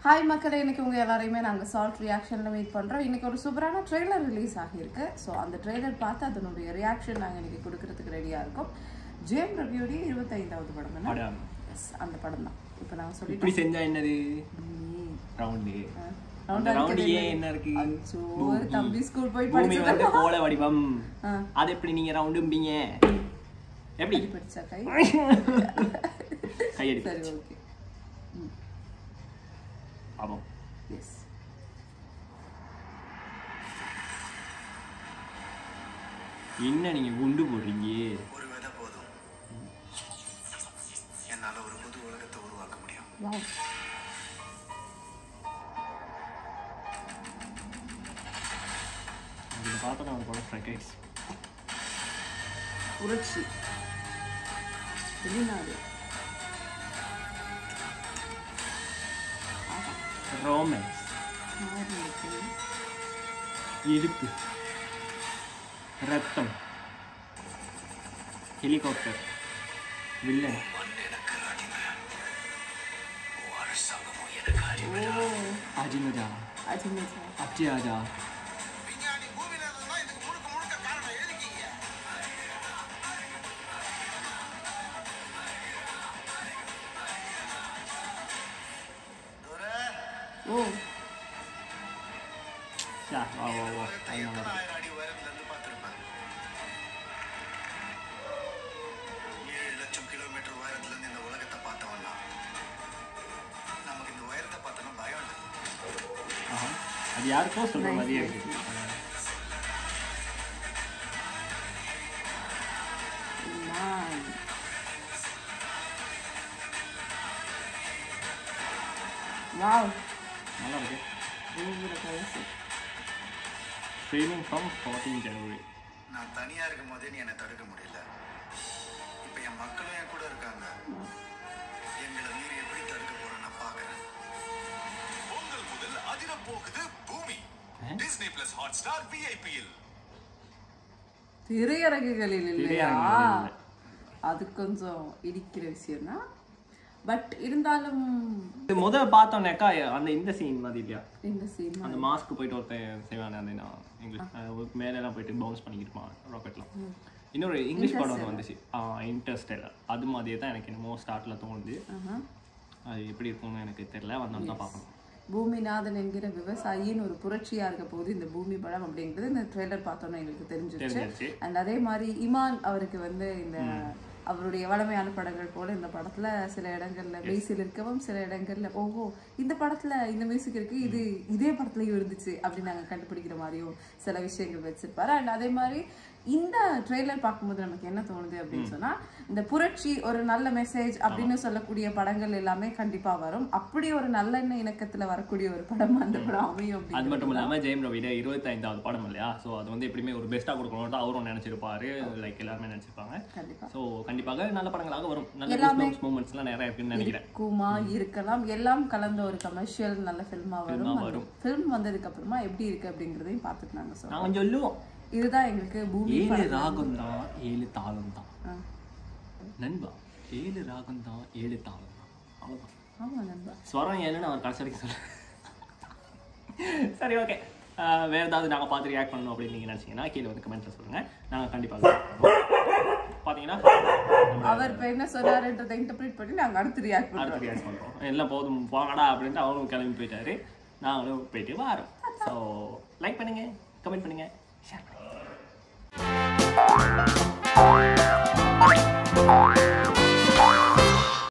Hi மக்களே இன்னைக்கு உங்க எல்லாரையுமே நாங்கள் சால்ட் ரியாக்ஷனில் மீட் பண்றோம் இன்னைக்கு ஒரு சூப்பரான ட்ரெய்லர் ரிலீஸ் ஆகியிருக்கு ஸோ அந்த ட்ரெய்லர் பார்த்து அதனுடைய ரியாக்ஷன் நாங்கள் இன்னைக்கு கொடுக்கறதுக்கு ரெடியா இருக்கோம் ஜேம் ரவியோடைய இருபத்தைந்தாவது படம் என்ன படம். எஸ் அந்த படம் தான் இப்போ நாங்கள் இப்படி சொல்லிட்டோம் செஞ்சா என்னது ம். ரவுண்டு round அந்த ரவுண்டு அடிக்கிறது ஏன் என்ன இருக்கு அச்சோ, ஒரு தம்பி ஸ்கூல் போய் பூமி வந்து படிச்சு கோள வடிவம் ஆ. அது எப்படி நீங்க ரவுண்டும்பீங்க எப்படி படிச்சா கை கையடி சரி ஓகே ஆமாம் எஸ் என்ன நீங்க குண்டு போடுறீங்க ஒரு விதை போதும் என்னால ஒரு புது உலகத்தை உருவாக்க முடியும் வாவ் இதை பார்த்தா நான் படம் ஸ்ட்ரைக் ஆயிடுச்சு புரட்சி வெளிநாடு ரோமன்ஸ் நார்மலுக்கு இடுப்பு ரத்தம் ஹெலிகாப்டர் வில்லன் அஜிமஜா அஜிமேஜா அப்ஜியாஜா விஞ்ஞானி பூமியில இருந்தா இதுக்கு முழுக்க முழுக்க காரணம் எழுதிக்கீங்க ஓ யா வா வா வா உலகத்தை அது நல்லா எத்தனை இருக்கு. ஆயிரம் அடி உயரத்துல இருந்து பார்த்திருப்பேன் ஏழு லட்சம் கிலோமீட்டர் உயரத்துல இருந்து இந்த உலகத்தை பார்த்தவன்னா நமக்கு இந்த உயரத்தை பார்த்தோன்னா பயம் இல்லை ஆஹா. அது யாருக்கோ சொல்ற Nice, மாதிரியே nice, இருக்கு Nine. வாவ் நல்லா இருக்கு ஊங்குற கலசு ஸ்ட்ரீமிங் ஃப்ரம் ஃபோர்டீன் ஜனவரி நான் தனியா இருக்கும் போதே நீ என்னை தடுக்க முடியல இப்ப என் மக்களும் என் கூட இருக்காங்க எங்களை மீறி எப்படி தடுக்க போறேன்னு நான் பாக்குறேன் பொங்கல் முதல் அதிர போகுது பூமி டிஸ்னி பிளஸ் ஹாட் ஸ்டார் விஐபியில் திரையரங்குகளில் இல்லையா திரையரங்குகளில் இல்லை. அது கொஞ்சம் இடிக்கிற விஷயம் தான் பட் இருந்தாலும் இது முத பார்த்தோன்னேக்கா அந்த இந்த சீன் மாதிரி இல்லையா இந்த சீன் அந்த மாஸ்க் போயிட்டு ஒருத்தன் செய்வானே அந்த நான் இங்கிலீஷ் அஹ் மேல எல்லாம் போயிட்டு பவுன்ஸ் பண்ணிக்கிட்டு இருப்பான் ராக்கெட்லாம் இன்னொரு இங்கிலீஷ் படம் ஒன்று வந்துச்சு இன்டர்ஸ்டெல்லர் அது மாதிரியே தான் எனக்கு என்னமோ ஸ்டார்ட்ல தோணுது அது எப்படி இருக்கும்னு எனக்கு தெரியல வந்தோம் தான் பார்க்கணும் பூமிநாதன் என்கிற விவசாயியின் ஒரு புரட்சியா இருக்க போது இந்த பூமி படம் அப்படிங்கிறது இந்த ட்ரெய்லர் பார்த்தோன்னே எங்களுக்கு தெரிஞ்சிருச்சு தெரிஞ்சிருச்சு. அண்ட் அதே மாதிரி இமான் அவருக்கு வந்து இந்த அவருடைய வளமையான படங்கள் போல இந்த படத்துல சில இடங்கள்ல மியூசிக் இருக்கவும் சில இடங்கள்ல ஓஹோ இந்த படத்துல இந்த மியூசிக் இருக்கு இது இதே படத்துலயும் இருந்துச்சு அப்படின்னு நாங்க கண்டுபிடிக்கிற மாதிரியும் சில விஷயங்கள் வச்சிருப்பாரு அண்ட் அதே மாதிரி இந்த ட்ரெய்லர் பார்க்கும்போது நமக்கு என்ன தோணுது அப்படின்னு சொன்னா இந்த புரட்சி ஒரு நல்ல மெசேஜ் அப்படின்னு சொல்லக்கூடிய படங்கள் எல்லாமே கண்டிப்பா வரும் அப்படி ஒரு நல்லெண்ண இணக்கத்துல வரக்கூடிய ஒரு படம் அந்த படம் அமையும் அது அப்படின்னு மட்டும் இல்லாம ஜெயம் ரவிட இருபத்தைந்தாவது படம் இல்லையா ஸோ அது வந்து எப்படியுமே ஒரு பெஸ்ட்டாக கொடுக்கணும்ட்டு அவரும் நினைச்சிருப்பாரு லைக் எல்லாருமே நினைச்சிருப்பாங்க கண்டிப்பா ஸோ கண்டிப்பாக நல்ல படங்களாக வரும் நல்ல எல்லாமே மூமெண்ட்ஸ்லாம் நிறைய இருக்குன்னு நினைக்கிறேன் இருக்குமா இருக்கலாம் எல்லாம் கலந்த ஒரு கமர்ஷியல் நல்ல ஃபில்மா வரும் Film-ஆ அந்த வரும். ஃபில்ம் வந்ததுக்கு அப்புறமா எப்படி இருக்கு அப்படிங்கறதையும் பார்த்துட்டு நாங்க சொல்றோம் நாங்கள் சொல்லுவோம் இதுதான் எங்களுக்கு பூமி ஏழு படம் ராகம் தான் ஏழு தாளம் தான் ஆ. நண்பா ஏழு ராகம் தான் ஏழு தாளம் தான் அவ்வளோதான் ஆமா நண்பா ஸ்வரம் ஏழுன்னு அவர் கடைசி வரைக்கும் சொல்ல சரி ஓகே வேற ஏதாவது நாங்கள் பார்த்து ரியாக்ட் பண்ணணும் அப்படின்னு நீங்கள் நினச்சிங்கன்னா கீழே வந்து கமெண்ட்ல சொல்லுங்க நாங்கள் கண்டிப்பாக பார்த்தீங்கன்னா நம்ம அவர் இப்ப என்ன சொன்னாருன்றதை இன்டர்பிரேட் பண்ணி நாங்க அடுத்து ரியாக்ட் பண்றோம் அடுத்து ரியாக்ட் பண்ணுறோம் எல்லாம் போதும் போங்கடா அப்படின்ட்டு அவரும் கிளம்பி போயிட்டாரு நாங்களும் போயிட்டு வரோம் ஸோ லைக் பண்ணுங்க கமெண்ட் பண்ணுங்க ஷேர் பண்ணுங்க